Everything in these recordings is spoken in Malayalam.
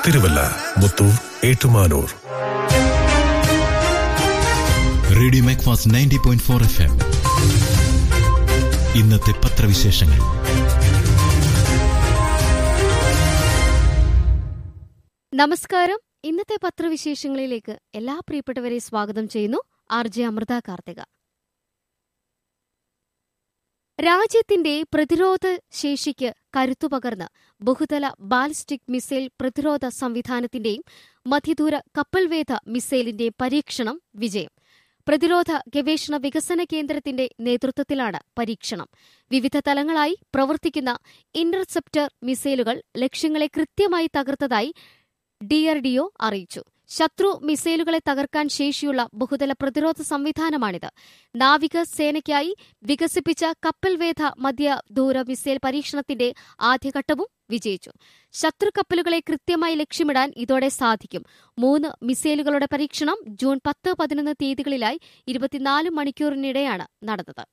Thiruvalla Muthoor Ettumanoor radio Macfast ninety point four F M ഇന്നത്തെ പത്രവിശേഷങ്ങൾ നമസ്കാരം ഇന്നത്തെ പത്രവിശേഷങ്ങളിലേക്ക് എല്ലാ പ്രിയപ്പെട്ടവരെ സ്വാഗതം ചെയ്യുന്നു ആർ ജെ അമൃത കാർത്തിക രാജ്യത്തിന്റെ പ്രതിരോധ ശേഷിക്ക് കരുത്തു പകർന്ന് ബഹുതല ബാലിസ്റ്റിക് മിസൈൽ പ്രതിരോധ സംവിധാനത്തിന്റെയും മധ്യദൂര കപ്പൽവേധ മിസൈലിന്റെ പരീക്ഷണം വിജയം പ്രതിരോധ ഗവേഷണ വികസന കേന്ദ്രത്തിന്റെ നേതൃത്വത്തിലാണ് പരീക്ഷണം വിവിധ തലങ്ങളായി പ്രവർത്തിക്കുന്ന ഇന്റർസെപ്റ്റർ മിസൈലുകൾ ലക്ഷ്യങ്ങളെ കൃത്യമായി തകർത്തതായി ഡിആർഡിഒ അറിയിച്ചു ശത്രു മിസൈലുകളെ തകർക്കാൻ ശേഷിയുള്ള ബഹുതല പ്രതിരോധ സംവിധാനമാണിത് നാവിക സേനയ്ക്കായി വികസിപ്പിച്ച കപ്പൽവേധ മധ്യദൂര മിസൈൽ പരീക്ഷണത്തിന്റെ ആദ്യഘട്ടവും വിജയിച്ചു ശത്രു കപ്പലുകളെ കൃത്യമായി ലക്ഷ്യമിടാൻ ഇതോടെ സാധിക്കും മൂന്ന് മിസൈലുകളുടെ പരീക്ഷണം ജൂൺ പത്ത് പതിനൊന്ന് തീയതികളിലായി ഇരുപത്തിനാല് മണിക്കൂറിനിടെയാണ് നടന്നത്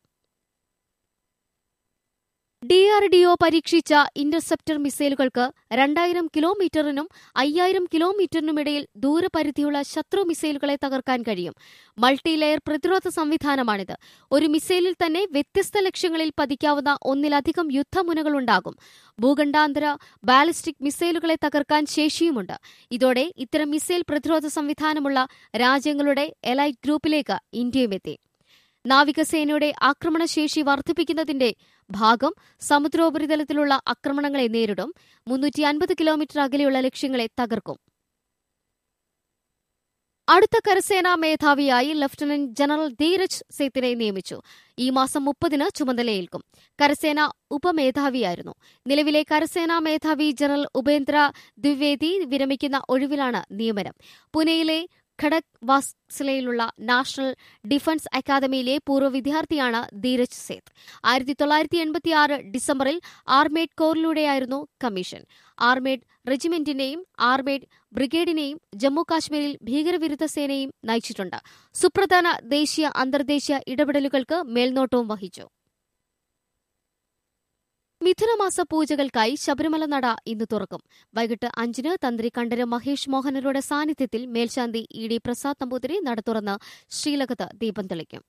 ഡിആർഡിഒ പരീക്ഷിച്ച ഇന്റർസെപ്റ്റർ മിസൈലുകൾക്ക് രണ്ടായിരം കിലോമീറ്ററിനും അയ്യായിരം കിലോമീറ്ററിനുമിടയിൽ ദൂരപരിധിയുള്ള ശത്രു മിസൈലുകളെ തകർക്കാൻ കഴിയും മൾട്ടി ലെയർ പ്രതിരോധ സംവിധാനമാണിത് ഒരു മിസൈലിൽ തന്നെ വ്യത്യസ്ത ലക്ഷ്യങ്ങളിൽ പതിക്കാവുന്ന ഒന്നിലധികം യുദ്ധമുനകളുണ്ടാകും ഭൂഖണ്ഡാന്തര ബാലിസ്റ്റിക് മിസൈലുകളെ തകർക്കാൻ ശേഷിയുമുണ്ട് ഇതോടെ ഇത്തരം മിസൈൽ പ്രതിരോധ സംവിധാനമുള്ള രാജ്യങ്ങളുടെ എലൈറ്റ് ഗ്രൂപ്പിലേക്ക് ഇന്ത്യയുമെത്തി നാവികസേനയുടെ ആക്രമണശേഷി വർദ്ധിപ്പിക്കുന്നതിന്റെ ഭാഗം സമുദ്രോപരിതലത്തിലുള്ള ആക്രമണങ്ങളെ നേരിടും മുന്നൂറ്റി അൻപത് കിലോമീറ്റർ അകലെയുള്ള ലക്ഷ്യങ്ങളെ തകർക്കും അടുത്ത കരസേനാ മേധാവിയായി ലഫ്റ്റനന്റ് ജനറൽ ധീരജ് സേത്തിനെ നിയമിച്ചു ഈ മാസം മുപ്പതിന് ചുമതലയേൽക്കും കരസേന ഉപമേധാവിയായിരുന്നു നിലവിലെ കരസേനാ മേധാവി ജനറൽ ഉപേന്ദ്ര ദ്വിവേദി വിരമിക്കുന്ന ഒഴിവിലാണ് നിയമനം പുനെയിലെ ഖഡക് വാസ്ലയിലുള്ള നാഷണൽ ഡിഫൻസ് അക്കാദമിയിലെ പൂർവ്വ വിദ്യാർത്ഥിയാണ് ധീരജ് സേത്ത് ആയിരത്തി തൊള്ളായിരത്തി എൺപത്തിയാറ് ഡിസംബറിൽ ആർമേഡ് കോറിലൂടെയായിരുന്നു കമ്മീഷൻ ആർമേഡ് റെജിമെന്റിനെയും ആർമേഡ് ബ്രിഗേഡിനെയും ജമ്മു കാശ്മീരിൽ ഭീകരവിരുദ്ധ സേനയും നയിച്ചിട്ടുണ്ട് സുപ്രധാന ദേശീയ അന്തർദേശീയ ഇടപെടലുകൾക്ക് മേൽനോട്ടവും വഹിച്ചു മിഥുനമാസ പൂജകൾക്കായി ശബരിമല നട ഇന്ന് തുറക്കും വൈകിട്ട് അഞ്ചിന് തന്ത്രി കണ്ഠര് മഹേഷ് മോഹനരുടെ സാന്നിധ്യത്തിൽ മേൽശാന്തി ഇ ഡി പ്രസാദ് നമ്പൂതിരി നട തുറന്ന് ശ്രീലകത്ത് ദീപം തെളിക്കും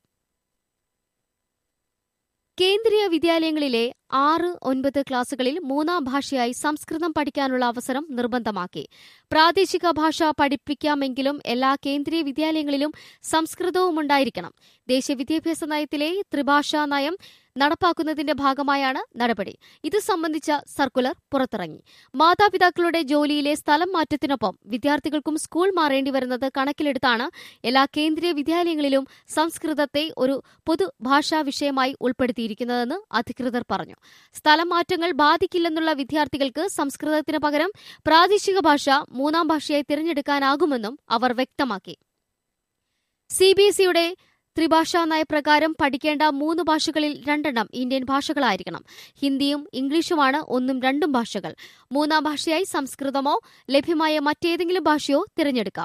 കേന്ദ്രീയ വിദ്യാലയങ്ങളിലെ ആറ് ഒൻപത് ക്ലാസുകളിൽ മൂന്നാം ഭാഷയായി സംസ്കൃതം പഠിക്കാനുള്ള അവസരം നിർബന്ധമാക്കി പ്രാദേശിക ഭാഷ പഠിപ്പിക്കാമെങ്കിലും എല്ലാ കേന്ദ്രീയ വിദ്യാലയങ്ങളിലും സംസ്കൃതവും ഉണ്ടായിരിക്കണം ദേശീയ വിദ്യാഭ്യാസ നയത്തിലെ ത്രിഭാഷാ നയം നടപ്പാക്കുന്നതിന്റെ ഭാഗമായാണ് നടപടി ഇത് സംബന്ധിച്ച സർക്കുലർ പുറത്തിറങ്ങി മാതാപിതാക്കളുടെ ജോലിയിലെ സ്ഥലം മാറ്റത്തിനൊപ്പം വിദ്യാർത്ഥികൾക്കും സ്കൂൾ മാറേണ്ടി വരുന്നത് കണക്കിലെടുത്താണ് എല്ലാ കേന്ദ്രീയ വിദ്യാലയങ്ങളിലും സംസ്കൃതത്തെ ഒരു പൊതുഭാഷാ വിഷയമായി ഉൾപ്പെടുത്തിയിരിക്കുന്നതെന്ന് അധികൃതർ പറഞ്ഞു സ്ഥലം മാറ്റങ്ങൾ ബാധിക്കില്ലെന്നുള്ള വിദ്യാർത്ഥികൾക്ക് സംസ്കൃതത്തിന് പകരം പ്രാദേശിക ഭാഷ മൂന്നാം ഭാഷയായി തിരഞ്ഞെടുക്കാനാകുമെന്നും അവർ വ്യക്തമാക്കി സിബിഎസ്ഇയുടെ ത്രിഭാഷാ നയപ്രകാരം പഠിക്കേണ്ട മൂന്ന് ഭാഷകളിൽ രണ്ടെണ്ണം ഇന്ത്യൻ ഭാഷകളായിരിക്കണം ഹിന്ദിയും ഇംഗ്ലീഷുമാണ് ഒന്നും രണ്ടും ഭാഷകൾ മൂന്നാം ഭാഷയായി സംസ്കൃതമോ ലഭ്യമായ മറ്റേതെങ്കിലും ഭാഷയോ തിരഞ്ഞെടുക്കാം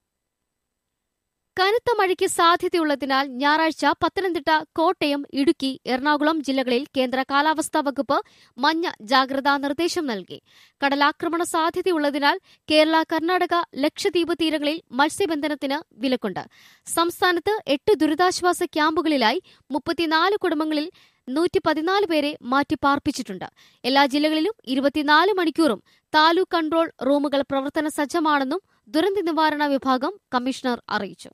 കനത്ത മഴയ്ക്ക് സാധ്യതയുള്ളതിനാൽ ഞായറാഴ്ച പത്തനംതിട്ട കോട്ടയം ഇടുക്കി എറണാകുളം ജില്ലകളിൽ കേന്ദ്ര കാലാവസ്ഥാ വകുപ്പ് മഞ്ഞ ജാഗ്രതാ നിർദ്ദേശം നൽകി കടലാക്രമണ സാധ്യതയുള്ളതിനാൽ കേരള കർണാടക ലക്ഷദ്വീപ് തീരങ്ങളിൽ മത്സ്യബന്ധനത്തിന് വിലക്കുണ്ട് സംസ്ഥാനത്ത് എട്ട് ദുരിതാശ്വാസ ക്യാമ്പുകളിലായി മുപ്പത്തിനാല് കുടുംബങ്ങളിൽ നൂറ്റി പതിനാല് പേരെ മാറ്റിപ്പാർപ്പിച്ചിട്ടുണ്ട് എല്ലാ ജില്ലകളിലും ഇരുപത്തിനാല് മണിക്കൂറും താലൂക്ക് കൺട്രോൾ റൂമുകൾ പ്രവർത്തന സജ്ജമാണെന്നും ദുരന്ത നിവാരണ വിഭാഗം കമ്മീഷണർ അറിയിച്ചു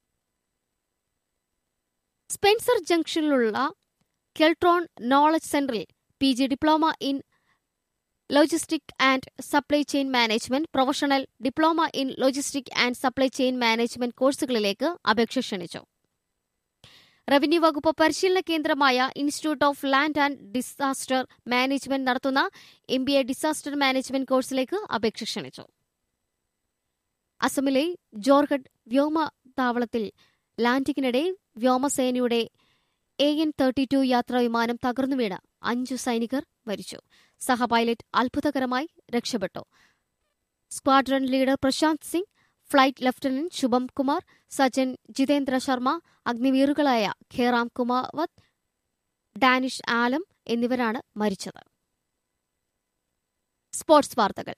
സ്പെൻസർ ജംഗ്ഷനിലുള്ള കെൽട്രോൺ നോളജ് സെന്ററിൽ P G diploma in logistic and supply chain management professional diploma in logistic and supply chain management കോഴ്സുകളിലേക്ക് അപേക്ഷ ക്ഷണിച്ചു റവന്യൂ വകുപ്പ് പരിശീലന കേന്ദ്രമായ institute of land and disaster management നടത്തുന്ന M B A disaster management കോഴ്സിലേക്ക് അപേക്ഷ ക്ഷണിച്ചു അസമിലെ ജോർഹട്ട് വ്യോമതാവളത്തിൽ ലാൻഡിങ്ങിനിടെ വ്യോമസേനയുടെ എ എൻ തേർട്ടി ടു യാത്രാ വിമാനം തകർന്നു വീണ് അഞ്ചു സൈനികർ മരിച്ചു സഹ പൈലറ്റ് അത്ഭുതകരമായി രക്ഷപ്പെട്ടു squadron leader Prashant Singh flight lieutenant Shubham Kumar Sajan Jitendra Sharma അഗ്നിവീറുകളായ ഖേറാം കുമാവത്ത് ഡാനിഷ് ആലം എന്നിവരാണ് മരിച്ചത് സ്പോർട്സ് വാർത്തകൾ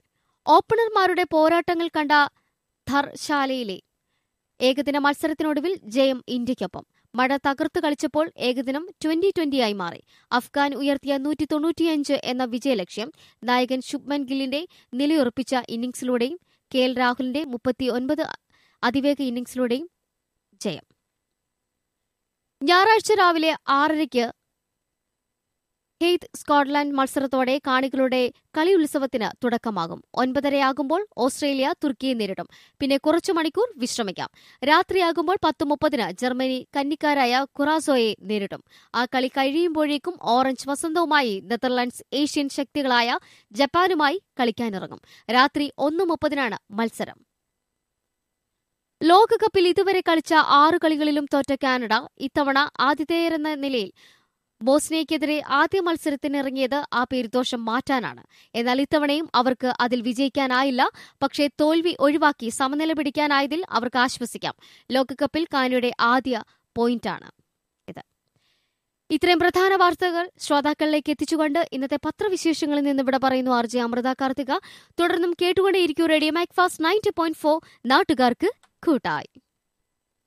ഓപ്പണർമാരുടെ പോരാട്ടങ്ങൾ കണ്ട ധർശാലയിലെ ഏകദിന മത്സരത്തിനൊടുവിൽ ജയം ഇന്ത്യയ്ക്കൊപ്പം മഴ തകർത്തു കളിച്ചപ്പോൾ ഏകദിനം ട്വന്റി ട്വന്റിയായി മാറി അഫ്ഗാൻ ഉയർത്തിയ നൂറ്റി തൊണ്ണൂറ്റിയഞ്ച് എന്ന വിജയലക്ഷ്യം നായകൻ ശുഭ്മൻ ഗില്ലിന്റെ നിലയുറപ്പിച്ച ഇന്നിംഗ്സിലൂടെയും കെ എൽ രാഹുലിന്റെ മുപ്പത്തിയൊൻപത് അതിവേഗ ഇന്നിംഗ്സിലൂടെയും ജയം ഞായറാഴ്ച രാവിലെ ആറരയ്ക്ക് ഹെയ്ത്ത് സ്കോട്ട്ലാൻഡ് മത്സരത്തോടെ കാണികളുടെ കളി ഉത്സവത്തിന് തുടക്കമാകും ഒൻപതരയാകുമ്പോൾ ഓസ്ട്രേലിയ തുർക്കിയെ നേരിടും പിന്നെ കുറച്ചു മണിക്കൂർ വിശ്രമിക്കാം രാത്രിയാകുമ്പോൾ പത്ത് മുപ്പതിന് ജർമ്മനി കന്നിക്കാരായ കുറാസോയെ നേരിടും ആ കളി കഴിയുമ്പോഴേക്കും ഓറഞ്ച് വസന്തവുമായി നെതർലാൻഡ്സ് ഏഷ്യൻ ശക്തികളായ ജപ്പാനുമായി കളിക്കാനിറങ്ങും രാത്രി ഒന്ന് മുപ്പതിനാണ് മത്സരം ലോകകപ്പിൽ ഇതുവരെ കളിച്ച ആറ് കളികളിലും തോറ്റ കാനഡ ഇത്തവണ ആതിഥേയരെന്ന നിലയിൽ ബോസ്നിയയ്ക്കെതിരെ ആദ്യ മത്സരത്തിനിറങ്ങിയത് ആ പേരുദോഷം മാറ്റാനാണ് എന്നാൽ ഇത്തവണയും അവർക്ക് അതിൽ വിജയിക്കാനായില്ല പക്ഷേ തോൽവി ഒഴിവാക്കി സമനില പിടിക്കാനായതിൽ അവർക്ക് ആശ്വസിക്കാം ലോകകപ്പിൽ കാനയുടെ ആദ്യ പോയിന്റാണ് ഇത് ഇത്രയും പ്രധാന വാർത്തകൾ ശ്രോതാക്കളിലേക്ക് എത്തിച്ചുകൊണ്ട് ഇന്നത്തെ പത്രവിശേഷങ്ങളിൽ നിന്ന് ഇവിടെ പറയുന്നു ആർ ജെ അമൃത കാർത്തിക തുടർന്നും കേട്ടുകൊണ്ടേയിരിക്കും radio Macfast ninety point four നാട്ടുകാർക്ക് കൂട്ടായി